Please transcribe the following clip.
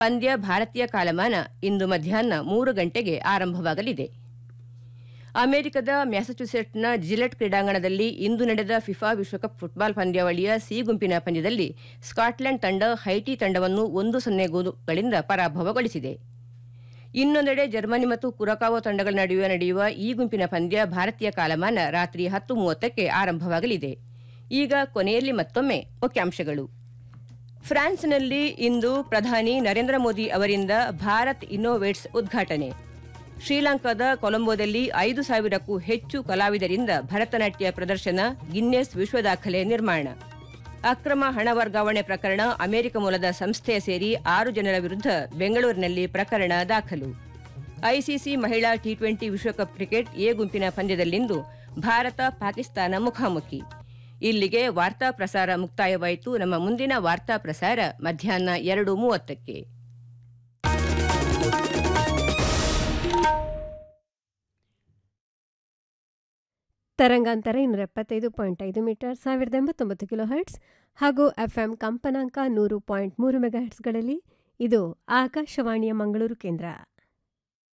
ಪಂದ್ಯ ಭಾರತೀಯ ಕಾಲಮಾನ ಇಂದು ಮಧ್ಯಾಹ್ನ ಮೂರು ಗಂಟೆಗೆ ಆರಂಭವಾಗಲಿದೆ ಅಮೆರಿಕದ ಮ್ಯಾಸಚ್ಯುಸೆಟ್ಸ್ನ ಜಿಲೆಟ್ ಕ್ರೀಡಾಂಗಣದಲ್ಲಿ ಇಂದು ನಡೆದ ಫಿಫಾ ವಿಶ್ವಕಪ್ ಫುಟ್ಬಾಲ್ ಪಂದ್ಯಾವಳಿಯ ಸಿ ಗುಂಪಿನ ಪಂದ್ಯದಲ್ಲಿ ಸ್ಕಾಟ್ಲೆಂಡ್ ತಂಡ ಹೈಟಿ ತಂಡವನ್ನು ಒಂದು ಸೊನ್ನೆ ಗೋಲುಗಳಿಂದ ಪರಾಭವಗೊಳಿಸಿದೆ ಇನ್ನೊಂದೆಡೆ ಜರ್ಮನಿ ಮತ್ತು ಕುರಕಾವೋ ತಂಡಗಳ ನಡುವೆ ನಡೆಯುವ ಈ ಗುಂಪಿನ ಪಂದ್ಯ ಭಾರತೀಯ ಕಾಲಮಾನ ರಾತ್ರಿ ಹತ್ತು ಮೂವತ್ತಕ್ಕೆ ಆರಂಭವಾಗಲಿದೆ ಈಗ ಕೊನೆಯಲ್ಲಿ ಮತ್ತೊಮ್ಮೆ ಮುಖ್ಯಾಂಶಗಳು ಫ್ರಾನ್ಸ್ನಲ್ಲಿ ಇಂದು ಪ್ರಧಾನಿ ನರೇಂದ್ರ ಮೋದಿ ಅವರಿಂದ ಭಾರತ್ ಇನ್ನೋವೇಟ್ಸ್ ಉದ್ಘಾಟನೆ ಶ್ರೀಲಂಕಾದ ಕೊಲಂಬೋದಲ್ಲಿ ಐದು ಸಾವಿರಕ್ಕೂ ಹೆಚ್ಚು ಕಲಾವಿದರಿಂದ ಭರತನಾಟ್ಯ ಪ್ರದರ್ಶನ ಗಿನ್ನೆಸ್ ವಿಶ್ವ ದಾಖಲೆ ನಿರ್ಮಾಣ ಅಕ್ರಮ ಹಣ ವರ್ಗಾವಣೆ ಪ್ರಕರಣ ಅಮೆರಿಕ ಮೂಲದ ಸಂಸ್ಥೆಯ ಸೇರಿ ಆರು ಜನರ ವಿರುದ್ಧ ಬೆಂಗಳೂರಿನಲ್ಲಿ ಪ್ರಕರಣ ದಾಖಲು ಐಸಿಸಿ ಮಹಿಳಾ ಟಿ ಟ್ವೆಂಟಿ ವಿಶ್ವಕಪ್ ಕ್ರಿಕೆಟ್ ಎ ಗುಂಪಿನ ಪಂದ್ಯದಲ್ಲಿಂದು ಭಾರತ ಪಾಕಿಸ್ತಾನ ಮುಖಾಮುಖಿ ಇಲ್ಲಿಗೆ ವಾರ್ತಾ ಪ್ರಸಾರ ಮುಕ್ತಾಯವಾಯಿತು ನಮ್ಮ ಮುಂದಿನ ವಾರ್ತಾ ಪ್ರಸಾರ ಮಧ್ಯಾಹ್ನ ಎರಡು ಮೂವತ್ತಕ್ಕೆ ತರಂಗಾಂತರ ಇನ್ನೂರ ಎಪ್ಪತ್ತೈದು ಪಾಯಿಂಟ್ ಐದು ಮೀಟರ್ ಸಾವಿರದ ಎಂಬತ್ತೊಂಬತ್ತು ಕಿಲೋ ಹರ್ಟ್ಸ್ ಹಾಗೂ ಎಫ್ಎಂ ಕಂಪನಾಂಕ ನೂರು ಪಾಯಿಂಟ್ ಮೂರು ಮೆಗಾ ಹರ್ಟ್ಸ್ಗಳಲ್ಲಿ ಇದು ಆಕಾಶವಾಣಿಯ ಮಂಗಳೂರು ಕೇಂದ್ರ